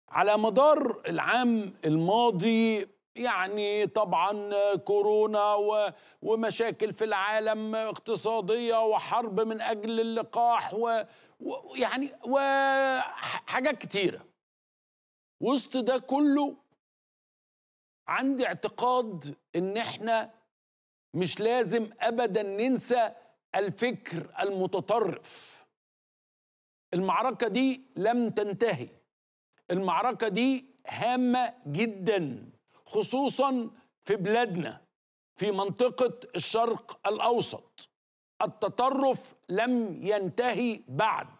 على مدار العام الماضي يعني طبعا كورونا و- ومشاكل في العالم اقتصادية وحرب من أجل اللقاح و- ويعني وحاجات كتيرة وسط ده كله عندي اعتقاد ان احنا مش لازم ابدا ننسى الفكر المتطرف المعركة دي لم تنتهي المعركة دي هامة جدا خصوصا في بلادنا في منطقة الشرق الأوسط التطرف لم ينتهي بعد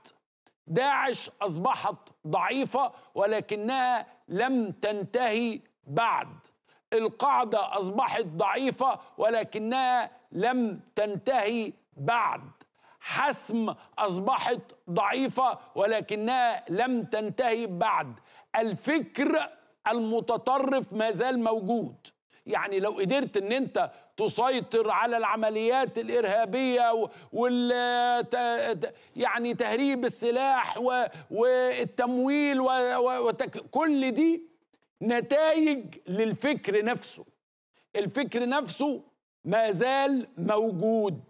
داعش أصبحت ضعيفة ولكنها لم تنتهي بعد القاعدة أصبحت ضعيفة ولكنها لم تنتهي بعد حسم أصبحت ضعيفة ولكنها لم تنتهي بعد الفكر المتطرف ما زال موجود يعني لو قدرت ان انت تسيطر على العمليات الارهابيه و- وال ت- ت- يعني تهريب السلاح و- والتمويل و- و- وتك- كل دي نتائج للفكر نفسه الفكر نفسه ما زال موجود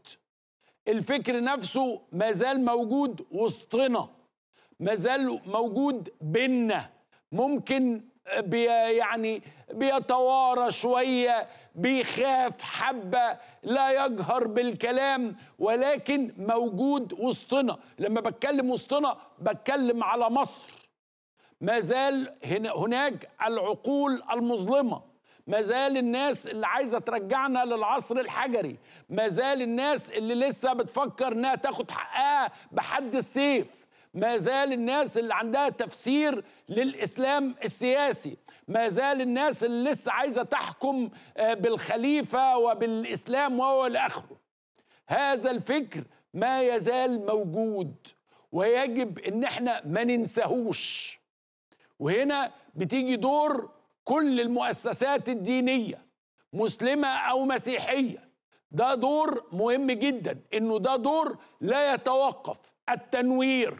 الفكر نفسه ما زال موجود وسطنا ما زال موجود بينا ممكن بي يعني بيتوارى شوية بيخاف حبة لا يجهر بالكلام ولكن موجود وسطنا لما بتكلم وسطنا بتكلم على مصر ما زال هنا هناك العقول المظلمه ما زال الناس اللي عايزه ترجعنا للعصر الحجري ما زال الناس اللي لسه بتفكر انها تاخد حقها بحد السيف ما زال الناس اللي عندها تفسير للاسلام السياسي ما زال الناس اللي لسه عايزه تحكم آه، بالخليفه وبالاسلام وهو لاخره هذا الفكر ما يزال موجود ويجب ان احنا ما ننساهوش وهنا بتيجي دور كل المؤسسات الدينية مسلمة أو مسيحية ده دور مهم جدا إنه ده دور لا يتوقف التنوير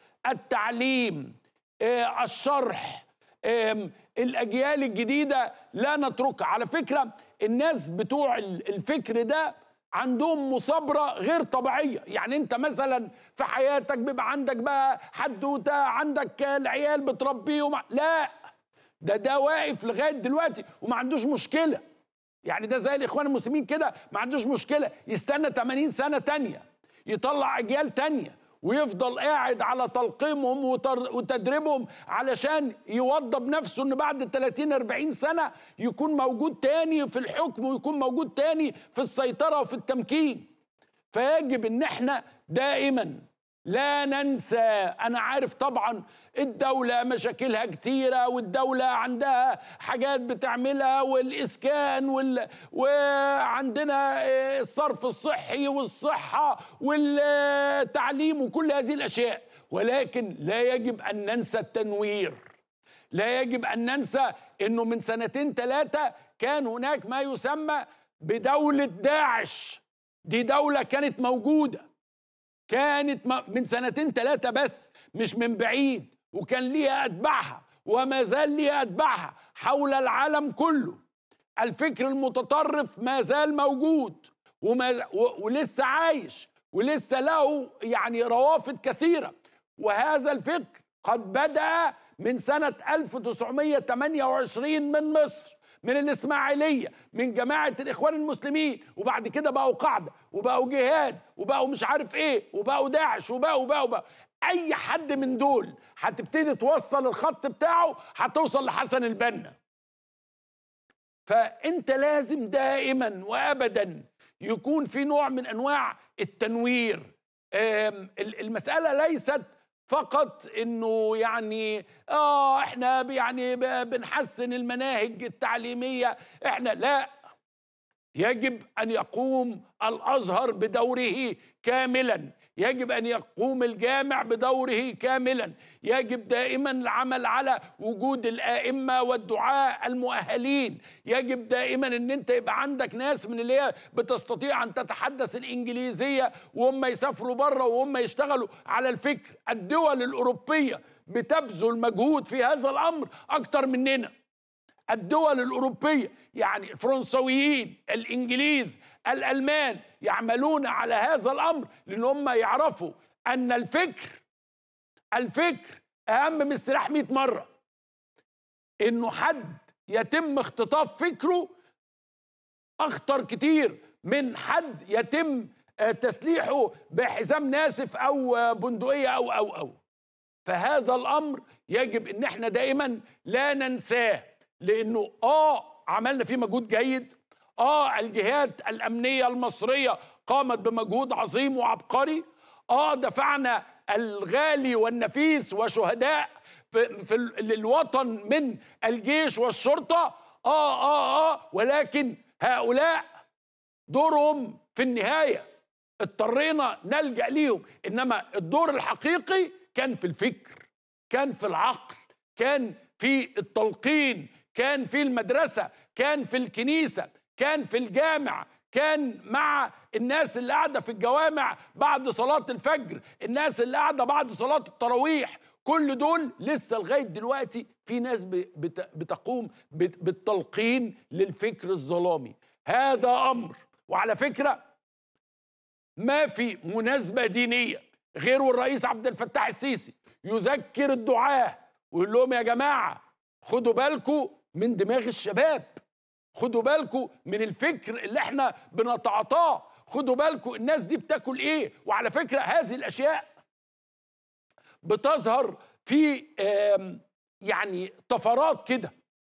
التعليم آه، الشرح آم، الأجيال الجديدة لا نتركها على فكرة الناس بتوع ال- الفكر ده عندهم مثابرة غير طبيعية يعني انت مثلا في حياتك بيبقى عندك بقى حدوتة عندك العيال بتربيهم لا ده ده واقف لغاية دلوقتي وما عندوش مشكلة يعني ده زي الاخوان المسلمين كده ما عندوش مشكلة يستنى 80 سنة تانية يطلع اجيال تانية ويفضل قاعد على تلقيمهم وتر- وتدريبهم علشان يوضب نفسه ان بعد 30 40 سنه يكون موجود تاني في الحكم ويكون موجود تاني في السيطره وفي التمكين فيجب ان احنا دائما لا ننسى انا عارف طبعا الدولة مشاكلها كتيرة والدولة عندها حاجات بتعملها والاسكان وال... وعندنا آه، الصرف الصحي والصحة والتعليم وكل هذه الاشياء ولكن لا يجب ان ننسى التنوير لا يجب ان ننسى انه من سنتين ثلاثة كان هناك ما يسمى بدولة داعش دي دولة كانت موجودة كانت م- من سنتين ثلاثة بس مش من بعيد وكان ليها أتباعها وما زال ليها أتباعها حول العالم كله الفكر المتطرف ما زال موجود وما و- ولسه عايش ولسه له يعني روافد كثيرة وهذا الفكر قد بدأ من سنة 1928 من مصر من الإسماعيلية من جماعة الإخوان المسلمين وبعد كده بقوا قاعدة وبقوا جهاد وبقوا مش عارف إيه وبقوا داعش وبقوا وبقوا, وبقوا. أي حد من دول هتبتدي توصل الخط بتاعه هتوصل لحسن البنا فانت لازم دائما وابدا يكون في نوع من انواع التنوير آم، ال- المساله ليست فقط انه يعني اه احنا ب- يعني ب- بنحسن المناهج التعليميه احنا لا يجب ان يقوم الازهر بدوره كاملا يجب ان يقوم الجامع بدوره كاملا يجب دائما العمل على وجود الائمه والدعاء المؤهلين يجب دائما ان انت يبقى عندك ناس من اللي هي بتستطيع ان تتحدث الانجليزيه وهم يسافروا بره وهم يشتغلوا على الفكر الدول الاوروبيه بتبذل مجهود في هذا الامر اكتر مننا الدول الاوروبيه يعني الفرنسويين الانجليز الالمان يعملون على هذا الامر لان هم يعرفوا ان الفكر الفكر اهم من السلاح 100 مره انه حد يتم اختطاف فكره اخطر كتير من حد يتم آه، تسليحه بحزام ناسف او بندقيه او او او فهذا الامر يجب ان احنا دائما لا ننساه لانه اه عملنا فيه مجهود جيد اه الجهات الامنيه المصريه قامت بمجهود عظيم وعبقري اه دفعنا الغالي والنفيس وشهداء في, في للوطن من الجيش والشرطه اه اه اه ولكن هؤلاء دورهم في النهايه اضطرينا نلجا ليهم انما الدور الحقيقي كان في الفكر كان في العقل كان في التلقين كان في المدرسه كان في الكنيسه كان في الجامع كان مع الناس اللي قاعده في الجوامع بعد صلاه الفجر الناس اللي قاعده بعد صلاه التراويح كل دول لسه لغايه دلوقتي في ناس بتقوم بالتلقين للفكر الظلامي هذا امر وعلى فكره ما في مناسبه دينيه غير والرئيس عبد الفتاح السيسي يذكر الدعاه ويقول لهم يا جماعه خدوا بالكم من دماغ الشباب خدوا بالكم من الفكر اللي احنا بنتعاطاه خدوا بالكم الناس دي بتاكل ايه وعلى فكره هذه الاشياء بتظهر في يعني طفرات كده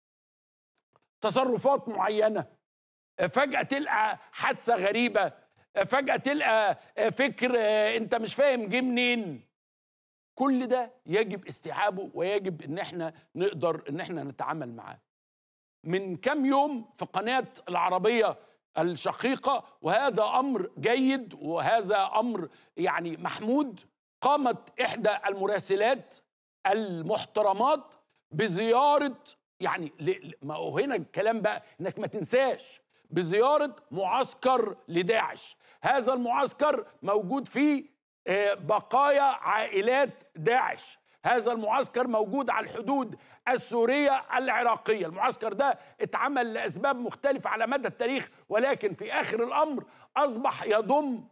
تصرفات معينه فجاه تلقى حادثه غريبه فجاه تلقى فكر انت مش فاهم جه منين كل ده يجب استيعابه ويجب ان احنا نقدر ان احنا نتعامل معاه من كم يوم في قناه العربيه الشقيقه وهذا امر جيد وهذا امر يعني محمود قامت احدى المراسلات المحترمات بزياره يعني ما هو هنا الكلام بقى انك ما تنساش بزياره معسكر لداعش هذا المعسكر موجود فيه آه، بقايا عائلات داعش هذا المعسكر موجود على الحدود السورية العراقية المعسكر ده اتعمل لأسباب مختلفة على مدى التاريخ ولكن في آخر الأمر أصبح يضم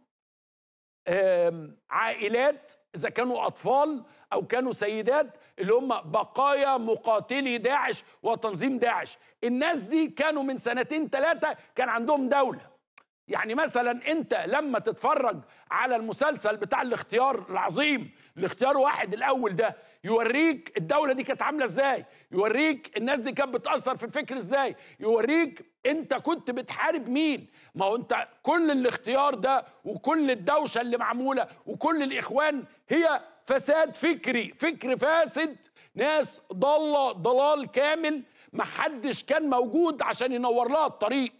عائلات إذا كانوا أطفال أو كانوا سيدات اللي هم بقايا مقاتلي داعش وتنظيم داعش الناس دي كانوا من سنتين ثلاثة كان عندهم دولة يعني مثلا انت لما تتفرج على المسلسل بتاع الاختيار العظيم الاختيار واحد الاول ده يوريك الدولة دي كانت عاملة ازاي يوريك الناس دي كانت بتأثر في الفكر ازاي يوريك انت كنت بتحارب مين ما هو انت كل الاختيار ده وكل الدوشة اللي معمولة وكل الاخوان هي فساد فكري فكر فاسد ناس ضالة ضلال كامل محدش كان موجود عشان ينور لها الطريق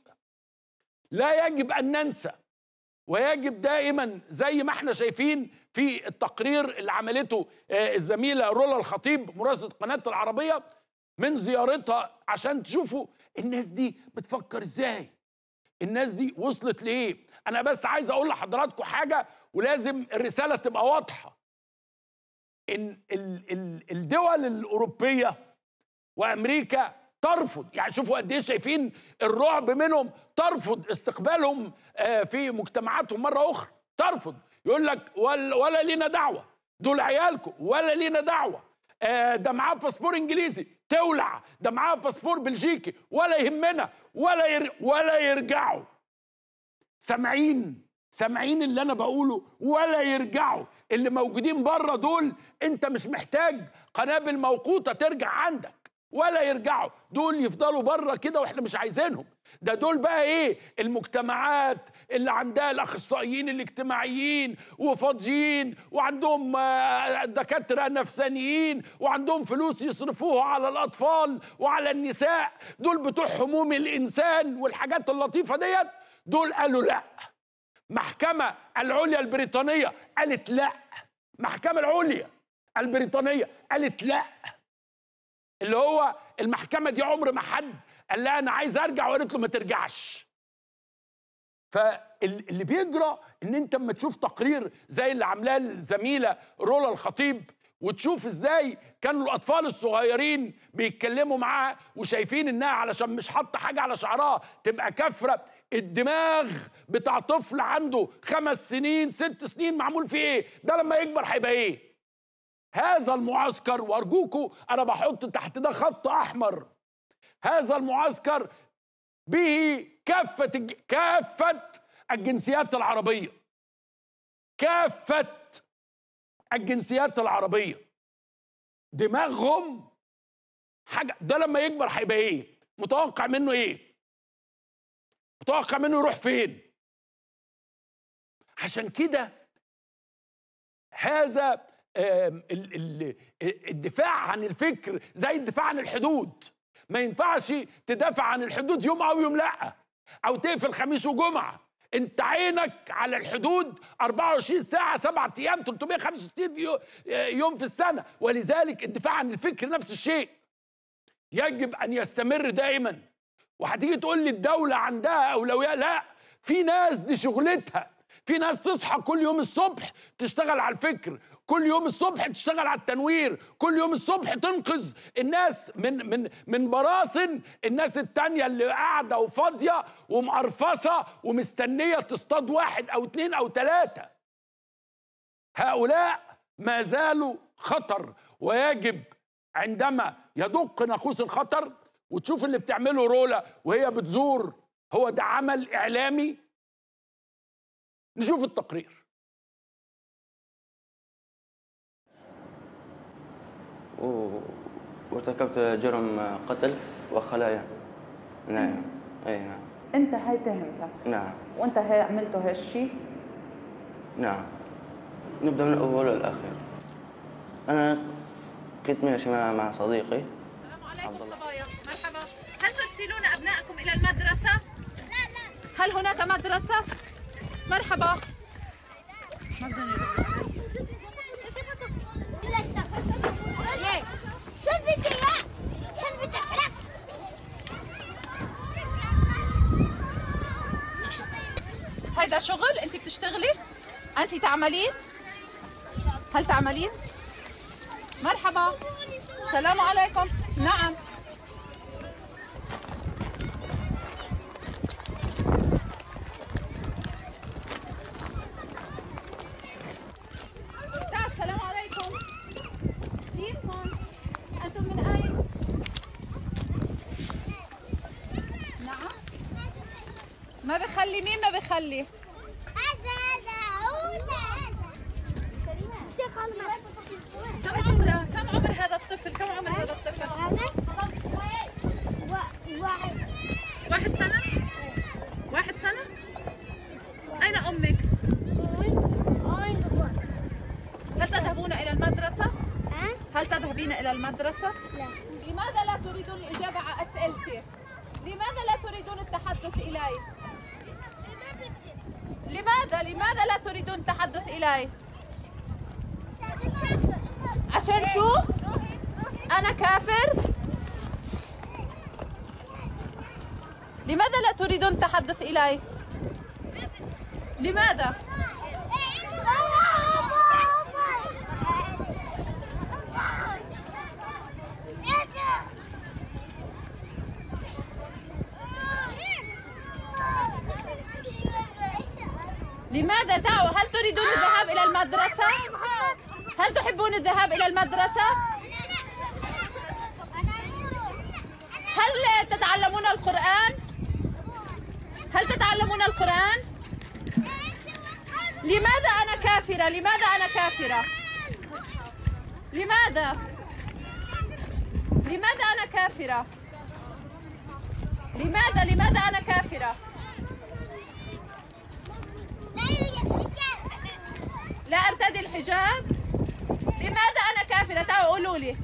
لا يجب ان ننسى ويجب دائما زي ما احنا شايفين في التقرير اللي عملته آه، الزميله رولا الخطيب مراسله قناه العربيه من زيارتها عشان تشوفوا الناس دي بتفكر ازاي الناس دي وصلت لايه انا بس عايز اقول لحضراتكم حاجه ولازم الرساله تبقى واضحه ان الدول الاوروبيه وامريكا ترفض يعني شوفوا قد ايه شايفين الرعب منهم ترفض استقبالهم آه، في مجتمعاتهم مره اخرى ترفض يقول لك ولا لينا دعوه دول عيالكم ولا لينا دعوه آه، ده معاه باسبور انجليزي تولع ده معاه باسبور بلجيكي ولا يهمنا ولا ير... ولا يرجعوا سامعين سامعين اللي انا بقوله ولا يرجعوا اللي موجودين بره دول انت مش محتاج قنابل موقوته ترجع عندك ولا يرجعوا دول يفضلوا بره كده واحنا مش عايزينهم ده دول بقى ايه المجتمعات اللي عندها الاخصائيين الاجتماعيين وفاضيين وعندهم آه، دكاتره نفسانيين وعندهم فلوس يصرفوها على الاطفال وعلى النساء دول بتوع هموم الانسان والحاجات اللطيفه ديت دول قالوا لا محكمه العليا البريطانيه قالت لا محكمه العليا البريطانيه قالت لا اللي هو المحكمه دي عمر ما حد قال لها انا عايز ارجع وقالت له ما ترجعش فاللي بيجرى ان انت اما تشوف تقرير زي اللي عاملاه الزميله رولا الخطيب وتشوف ازاي كانوا الاطفال الصغيرين بيتكلموا معاها وشايفين انها علشان مش حاطه حاجه على شعرها تبقى كفره الدماغ بتاع طفل عنده خمس سنين ست سنين معمول فيه ايه ده لما يكبر هيبقى ايه هذا المعسكر وارجوكوا انا بحط تحت ده خط احمر هذا المعسكر به كافه الج... كافه الجنسيات العربيه كافه الجنسيات العربيه دماغهم حاجه ده لما يكبر هيبقى ايه متوقع منه ايه متوقع منه يروح فين عشان كده هذا آم، ال- ال- الدفاع عن الفكر زي الدفاع عن الحدود ما ينفعش تدافع عن الحدود يوم او يوم لا او تقفل خميس وجمعه انت عينك على الحدود 24 ساعه 7 ايام 365 في يو- يوم في السنه ولذلك الدفاع عن الفكر نفس الشيء يجب ان يستمر دائما وهتيجي تقول لي الدوله عندها اولويات لا في ناس دي شغلتها في ناس تصحى كل يوم الصبح تشتغل على الفكر كل يوم الصبح تشتغل على التنوير كل يوم الصبح تنقذ الناس من من من براثن الناس التانية اللي قاعدة وفاضية ومقرفصة ومستنية تصطاد واحد أو اتنين أو تلاتة هؤلاء ما زالوا خطر ويجب عندما يدق ناقوس الخطر وتشوف اللي بتعمله رولا وهي بتزور هو ده عمل إعلامي نشوف التقرير و- وارتكبت جرم قتل وخلايا نعم اي نعم انت هاي تهمتك نعم وانت هاي عملته هالشي نعم نبدا من الاول للاخير انا كنت ماشي مع مع صديقي السلام عليكم صبايا مرحبا هل ترسلون ابنائكم الى المدرسه لا لا هل هناك مدرسه مرحبا شو بدي اياه؟ شو بدي لا هيدا شغل انت بتشتغلي انت تعملين هل تعملين مرحبا السلام عليكم نعم تعال السلام عليكم كيفكم انتم من اين نعم ما بخلي مين ما بخلي هذا هذا هو هذا كم عمره كم عمر هذا الطفل كم عمر هذا الطفل واحد واحد سنة واحد سنة أين أمك هل تذهبون إلى المدرسة هل تذهبين إلى المدرسة لا لماذا لا تريدون الإجابة على أسئلتي لماذا لا تريدون التحدث إلي لماذا لماذا لا تريدون التحدث إلي عشان شو أنا كافر لماذا لا تريدون التحدث إلي لماذا لماذا دعوة هل تريدون الذهاب إلى المدرسة هل تحبون الذهاب إلى المدرسة هل تتعلمون القرآن هل تتعلمون القرآن لماذا أنا كافرة لماذا أنا كافرة لماذا لماذا أنا كافرة لماذا لماذا أنا كافرة لا أرتدي الحجاب لماذا أنا كافرة تعالوا قولوا لي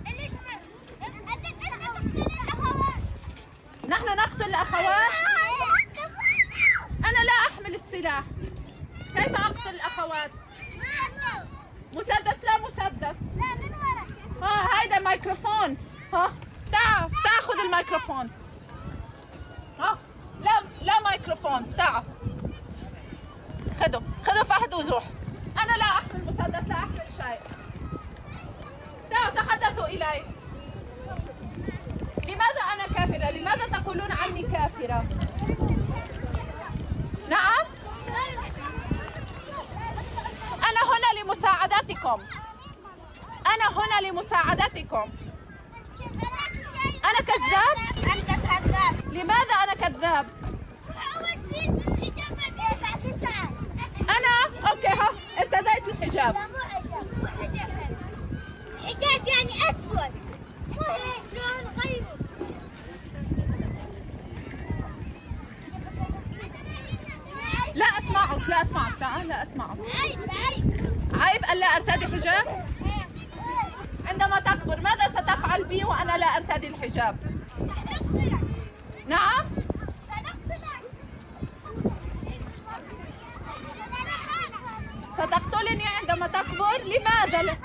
نحن نقتل الأخوات أنا لا أحمل السلاح كيف أقتل الأخوات مسدس لا مسدس ها هيدا ميكروفون ها تعال تاخذ الميكروفون ها لا لا ميكروفون تعال خذه خذه فهد وروح انا لا احمل مسدس لا احمل شيء دعوا تحدثوا إلي لماذا أنا كافرة؟ لماذا تقولون عني كافرة؟ نعم أنا هنا لمساعدتكم أنا هنا لمساعدتكم أنا كذاب؟ أنت كذاب لماذا أنا كذاب؟ أول شيء بس حجابك إيه بعدين تعال أنا أوكي ها ارتديت الحجاب لا مو حجاب مو حجاب هذا. حجاب يعني أسود مو هيك لون غيره لا أسمعك لا أسمعك تعال لا أسمعك عيب عيب عيب ألا أرتدي حجاب؟ عندما تكبر ماذا ستفعل بي وأنا لا أرتدي الحجاب؟ نقتلك نعم سنقتلك ستقتلني عندما تكبر لماذا لا؟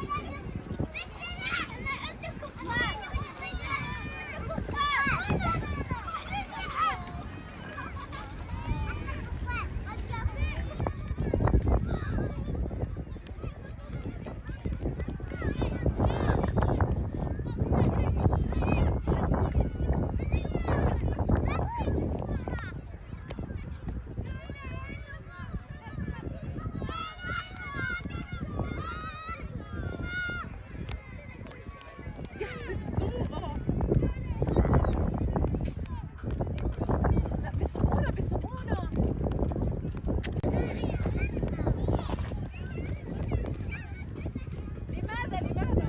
لا بسهولة بسهولة لماذا لماذا؟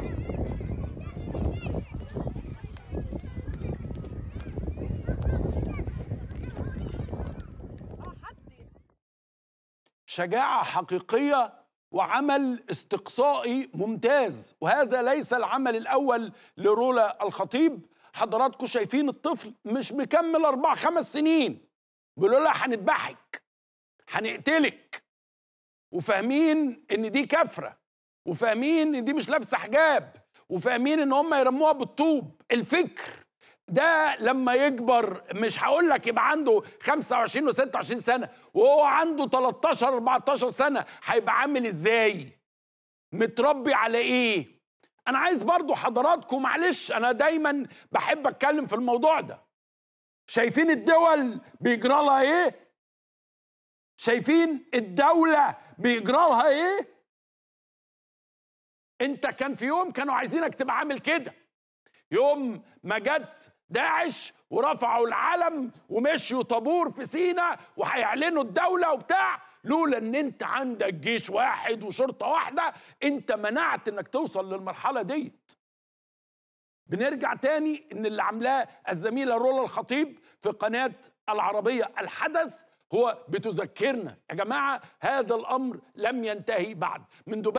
آه، حدي. شجاعة حقيقية وعمل استقصائي ممتاز وهذا ليس العمل الأول لرولا الخطيب حضراتكم شايفين الطفل مش مكمل أربع خمس سنين بيقولوا لها هنذبحك هنقتلك وفاهمين إن دي كفرة وفاهمين إن دي مش لابسة حجاب وفاهمين إن هم يرموها بالطوب الفكر ده لما يكبر مش هقول لك يبقى عنده 25 و26 سنه وهو عنده 13 14 سنه هيبقى عامل ازاي متربي على ايه انا عايز برضو حضراتكم معلش انا دايما بحب اتكلم في الموضوع ده شايفين الدول بيجرى لها ايه شايفين الدوله بيجرى لها ايه انت كان في يوم كانوا عايزينك تبقى عامل كده يوم ما جت داعش ورفعوا العلم ومشيوا طابور في سينا وهيعلنوا الدولة وبتاع لولا ان انت عندك جيش واحد وشرطة واحدة انت منعت انك توصل للمرحلة ديت بنرجع تاني ان اللي عاملاه الزميلة رولا الخطيب في قناة العربية الحدث هو بتذكرنا يا جماعة هذا الامر لم ينتهي بعد من دبي